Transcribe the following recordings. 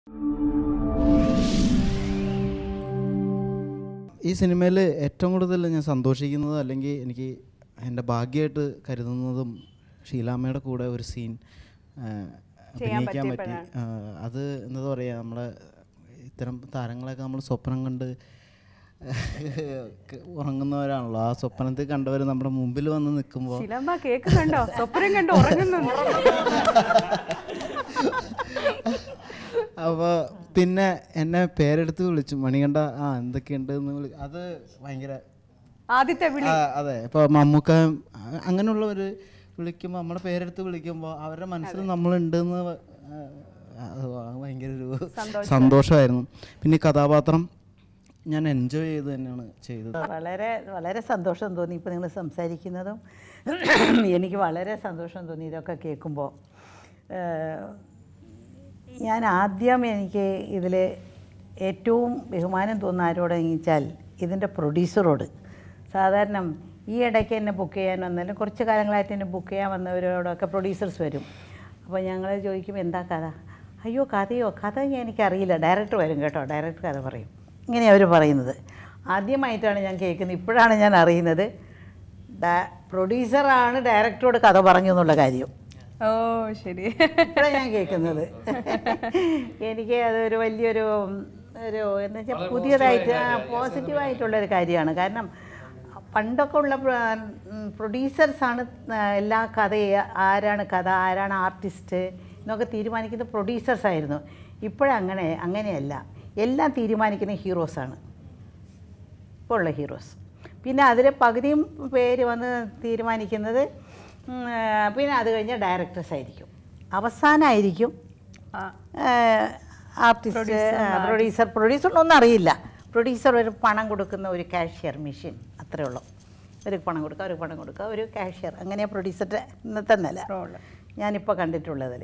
ഈ സിനിമയിൽ ഏറ്റവും കൂടുതൽ ഞാൻ സന്തോഷിക്കുന്നത് അല്ലെങ്കിൽ എനിക്ക് എൻ്റെ ഭാഗ്യമായിട്ട് കരുതുന്നതും ഷീലാമ്മയുടെ കൂടെ ഒരു സീൻ അഭിനയിക്കാൻ പറ്റി ആ, അത് എന്താ പറയുക നമ്മളെ ഇത്തരം താരങ്ങളൊക്കെ നമ്മൾ സ്വപ്നം കണ്ട് ഉറങ്ങുന്നവരാണല്ലോ ആ സ്വപ്നത്തിൽ കണ്ടവർ നമ്മുടെ മുമ്പിൽ വന്ന് നിൽക്കുമ്പോൾ ശിലമ്പ കേക്ക് കണ്ടോ സ്വപ്നം കണ്ടോ ഉറങ്ങുന്നുണ്ട് അപ്പോൾ പിന്നെ എന്നെ പേരെടുത്ത് വിളിച്ചു മണികണ്ഠ ആ എന്തൊക്കെയുണ്ട് എന്ന് വിളി അത് ഭയങ്കര ആദ്യത്തെ വിളി ആ, അതെ ഇപ്പോൾ മമ്മൂക്ക അ- അങ്ങനെയുള്ളവർ വിളിക്കുമ്പോൾ നമ്മുടെ പേരെടുത്ത് വിളിക്കുമ്പോൾ അവരുടെ മനസ്സിൽ നമ്മളുണ്ടെന്ന് വ- ആ, അത് ഭയങ്കര ഒരു സന്തോഷമായിരുന്നു പിന്നെ ഈ കഥാപാത്രം ഞാൻ എൻജോയ് ചെയ്ത് തന്നെയാണ് ചെയ്തത് വളരെ വളരെ സന്തോഷം തോന്നി ഇപ്പോൾ നിങ്ങൾ സംസാരിക്കുന്നതും എനിക്ക് വളരെ സന്തോഷം തോന്നി ഇതൊക്കെ കേൾക്കുമ്പോൾ ഞാൻ ആദ്യം എനിക്ക് ഇതിൽ ഏറ്റവും ബഹുമാനം തോന്നുന്ന ആരോടെന്ന് വെച്ചാൽ ഇതിൻ്റെ പ്രൊഡ്യൂസറോട് സാധാരണ ഈ ഇടയ്ക്ക് എന്നെ ബുക്ക് ചെയ്യാൻ വന്നാലും കുറച്ച് കാലങ്ങളായിട്ട് എന്നെ ബുക്ക് ചെയ്യാൻ വന്നവരോടൊക്കെ പ്രൊഡ്യൂസേഴ്സ് വരും അപ്പോൾ ഞങ്ങൾ ചോദിക്കും എന്താ കഥ അയ്യോ കഥയോ കഥ എനിക്കറിയില്ല ഡയറക്ടർ വരും കേട്ടോ ഡയറക്ടർ കഥ പറയും ഇങ്ങനെ അവർ പറയുന്നത് ആദ്യമായിട്ടാണ് ഞാൻ കേൾക്കുന്നത് ഇപ്പോഴാണ് ഞാൻ അറിയുന്നത് ഡ- പ്രൊഡ്യൂസറാണ് ഡയറക്ടറോട് കഥ പറഞ്ഞു എന്നുള്ള കാര്യം ഓ ശരി ഇപ്പോഴാണ് ഞാൻ കേൾക്കുന്നത് എനിക്ക് അതൊരു വലിയൊരു ഒരു എന്ന് വെച്ചാൽ പുതിയതായിട്ട് പോസിറ്റീവായിട്ടുള്ളൊരു കാര്യമാണ് കാരണം പണ്ടൊക്കെ ഉള്ള പ്രൊഡ്യൂസേഴ്സാണ് എല്ലാ കഥ ആരാണ് കഥ ആരാണ് ആർട്ടിസ്റ്റ് എന്നൊക്കെ തീരുമാനിക്കുന്നത് പ്രൊഡ്യൂസേഴ്സ് ആയിരുന്നു ഇപ്പോഴങ്ങനെ അങ്ങനെയല്ല എല്ലാം തീരുമാനിക്കുന്ന ഹീറോസാണ് ഇപ്പോൾ ഉള്ള ഹീറോസ് പിന്നെ അതിൽ പകുതിയും പേര് വന്ന് തീരുമാനിക്കുന്നത് ഉം, ആ, പിന്നെ അത് കഴിഞ്ഞാൽ ഡയറക്ടേഴ്സ് ആയിരിക്കും അവസാനമായിരിക്കും ആ, ആർട്ടിസ്റ്റ് പ്രൊഡ്യൂസർ പ്രൊഡ്യൂസറിനൊന്നും അറിയില്ല പ്രൊഡ്യൂസർ ഒരു പണം കൊടുക്കുന്ന ഒരു കാഷ്യർ മെഷീൻ അത്രേ ഉള്ളൂ ഒരു പണം കൊടുക്കുക ഒരു പണം കൊടുക്കുക ഒരു കാഷ്യർ അങ്ങനെയാണ് പ്രൊഡ്യൂസറുടെ ഇന്നത്തെ നില റോള് ഞാനിപ്പോൾ കണ്ടിട്ടുള്ളതിൽ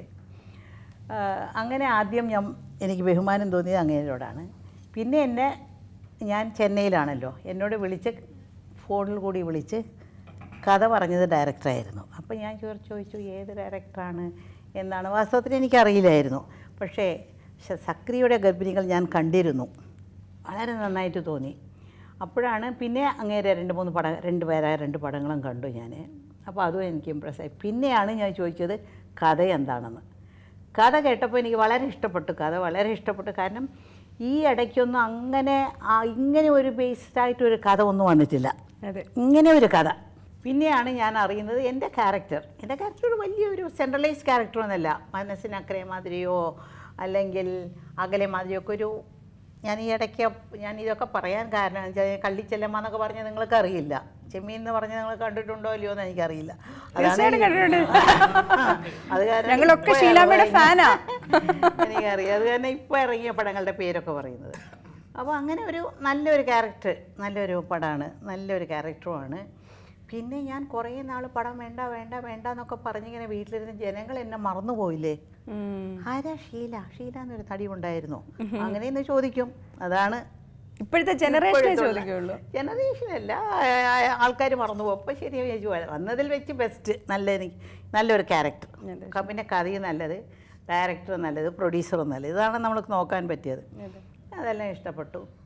അങ്ങനെ ആദ്യം ഞാൻ എനിക്ക് ബഹുമാനം തോന്നിയത് അങ്ങേരോടാണ് പിന്നെ എന്നെ ഞാൻ ചെന്നൈയിലാണല്ലോ എന്നോട് വിളിച്ച് ഫോണിൽ കൂടി വിളിച്ച് കഥ പറഞ്ഞത് ഡയറക്ടറായിരുന്നു അപ്പോൾ ഞാൻ ചോദിച്ചു ചോദിച്ചു ഏത് ഡയറക്ടറാണ് എന്നാണ് വാസ്തവത്തിൽ എനിക്കറിയില്ലായിരുന്നു പക്ഷേ ശ- സക്രിയുടെ ഗർഭിണികൾ ഞാൻ കണ്ടിരുന്നു വളരെ നന്നായിട്ട് തോന്നി അപ്പോഴാണ് പിന്നെ അങ്ങേരെ രണ്ട് മൂന്ന് പടം രണ്ട് പേരായ രണ്ട് പടങ്ങളും കണ്ടു ഞാൻ അപ്പോൾ അതും എനിക്ക് ഇമ്പ്രസ്സായി പിന്നെയാണ് ഞാൻ ചോദിച്ചത് കഥ എന്താണെന്ന് കഥ കേട്ടപ്പോൾ എനിക്ക് വളരെ ഇഷ്ടപ്പെട്ടു കഥ വളരെ ഇഷ്ടപ്പെട്ടു കാരണം ഈ ഇടയ്ക്കൊന്നും അങ്ങനെ ആ ഇങ്ങനെ ഒരു ബേസ്ഡ് ആയിട്ട് ഒരു കഥ ഒന്നും വന്നിട്ടില്ല അതെ ഇങ്ങനെ ഒരു കഥ പിന്നെയാണ് ഞാൻ അറിയുന്നത് എൻ്റെ ക്യാരക്ടർ എൻ്റെ ക്യാരക്ടർ ഒരു വലിയൊരു സെൻട്രലൈസ്ഡ് ക്യാരക്ടറൊന്നുമല്ല മനസ്സിനക്കരെ മാതിരിയോ അല്ലെങ്കിൽ അകലെ മാതിരിയോ ഒക്കെ ഒരു ഞാൻ ഈ ഇടയ്ക്ക് ഞാൻ ഇതൊക്കെ പറയാൻ കാരണം എന്ന് വെച്ചാൽ കള്ളിച്ചെല്ലമ്മ എന്നൊക്കെ പറഞ്ഞാൽ നിങ്ങൾക്ക് അറിയില്ല ചെമ്മീൻ എന്ന് പറഞ്ഞാൽ നിങ്ങൾ കണ്ടിട്ടുണ്ടോ ഇല്ലയോ എന്ന് എനിക്കറിയില്ല തീർച്ചയായിട്ടും കണ്ടിട്ടുണ്ട്. അത് കാരണം ഞങ്ങളൊക്കെ ഇപ്പൊ ഷീലാമ്മയുടെ ഇറങ്ങിയ- ഫാനാ. എനിക്കറിയാം അത് കാരണം ഇപ്പോൾ ഇറങ്ങിയ പടങ്ങളുടെ പേരൊക്കെ പറയുന്നത് അപ്പോൾ അങ്ങനെ ഒരു നല്ലൊരു ക്യാരക്ടർ നല്ലൊരു പടമാണ് നല്ലൊരു ക്യാരക്ടറുമാണ് പിന്നെ ഞാൻ കുറേ നാൾ പടം വേണ്ട വേണ്ട വേണ്ട എന്നൊക്കെ പറഞ്ഞിങ്ങനെ വീട്ടിലിരുന്ന് ജനങ്ങൾ എന്നെ മറന്നുപോയില്ലേ ഉം. ആരാ ഷീല ഷീല എന്നൊരു തടി ഉണ്ടായിരുന്നു അങ്ങനെയെന്ന് ചോദിക്കും അതാണ് ഇപ്പോഴത്തെ ജനറേഷനെ ചോദിക്കുള്ളൂ ജനറേഷനല്ല ആൾക്കാർ മറന്നുപോകും അപ്പോൾ ശരി വിചാരിച്ചു വന്നതിൽ വെച്ച് ബെസ്റ്റ് നല്ല എനിക്ക് നല്ലൊരു ക്യാരക്ടർ പിന്നെ കഥയും നല്ലത് ഡയറക്ടറും നല്ലത് പ്രൊഡ്യൂസറും നല്ലത് ഇതാണ് നമ്മൾക്ക് നോക്കാൻ പറ്റിയത് അതെല്ലാം ഇഷ്ടപ്പെട്ടു